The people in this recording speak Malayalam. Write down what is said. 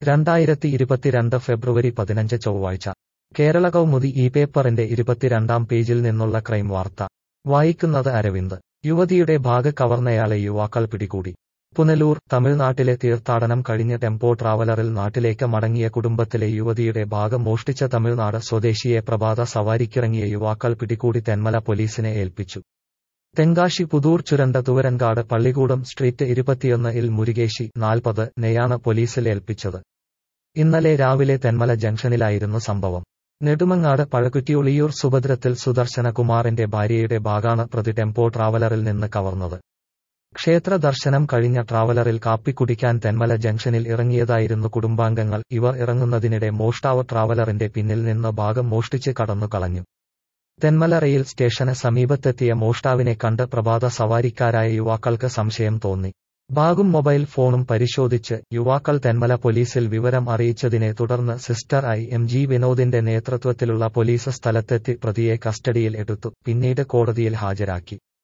രണ്ടായിരത്തി ഇരുപത്തിരണ്ട് ഫെബ്രുവരി പതിനഞ്ച് ചൊവ്വാഴ്ച കേരള കൗമുദി ഈ പേപ്പറിന്റെ ഇരുപത്തിരണ്ടാം പേജിൽ നിന്നുള്ള ക്രൈം വാർത്ത വായിക്കുന്നത് അരവിന്ദ് യുവതിയുടെ ബാഗ് കവർന്നയാളെ യുവാക്കൾ പിടികൂടി പുനലൂർ തമിഴ്നാട്ടിലെ തീർത്ഥാടനം കഴിഞ്ഞ് ടെമ്പോ ട്രാവലറിൽ നാട്ടിലേക്ക് മടങ്ങിയ കുടുംബത്തിലെ യുവതിയുടെ ബാഗ് മോഷ്ടിച്ച തമിഴ്നാട് സ്വദേശിയെ പ്രഭാത സവാരിക്കിറങ്ങിയ യുവാക്കൾ പിടികൂടി തെന്മല പോലീസിനെ ഏൽപ്പിച്ചു തെങ്കാശി പുതൂർ ചുരണ്ട തുവരങ്കാട് പള്ളിക്കൂടം സ്ട്രീറ്റ് ഇരുപത്തിയൊന്ന് ഇൽ മുരുകേശി നാൽപ്പത് നെയാണ് പോലീസിൽ ഏൽപ്പിച്ചത് ഇന്നലെ രാവിലെ തെന്മല ജംഗ്ഷനിലായിരുന്നു സംഭവം നെടുമങ്ങാട് പഴകുറ്റി ഉളിയൂർ സുഭദ്രത്തിൽ സുദർശനകുമാറിന്റെ ഭാര്യയുടെ ബാഗാണ് പ്രതി ടെമ്പോ ട്രാവലറിൽ നിന്ന് കവർന്നത് ക്ഷേത്ര ദർശനം കഴിഞ്ഞ ട്രാവലറിൽ കാപ്പി കുടിക്കാൻ തെന്മല ജംഗ്ഷനിൽ ഇറങ്ങിയതായിരുന്നു കുടുംബാംഗങ്ങൾ ഇവർ ഇറങ്ങുന്നതിനിടെ മോഷ്ടാവ് ട്രാവലറിന്റെ പിന്നിൽ നിന്ന് ഭാഗം മോഷ്ടിച്ച് കടന്നു കളഞ്ഞു തെന്മല റെയിൽ സ്റ്റേഷന് സമീപത്തെത്തിയ മോഷ്ടാവിനെ കണ്ട് പ്രഭാത സവാരിക്കാരായ യുവാക്കൾക്ക് സംശയം തോന്നി ബാഗും മൊബൈൽ ഫോണും പരിശോധിച്ച് യുവാക്കൾ തെന്മല പോലീസിൽ വിവരം അറിയിച്ചതിനെ തുടർന്ന് സിസ്റ്റർ ഐ എം ജി വിനോദിന്റെ നേതൃത്വത്തിലുള്ള പോലീസ് സ്ഥലത്തെത്തി പ്രതിയെ കസ്റ്റഡിയിൽ എടുത്തു പിന്നീട് കോടതിയിൽ ഹാജരാക്കി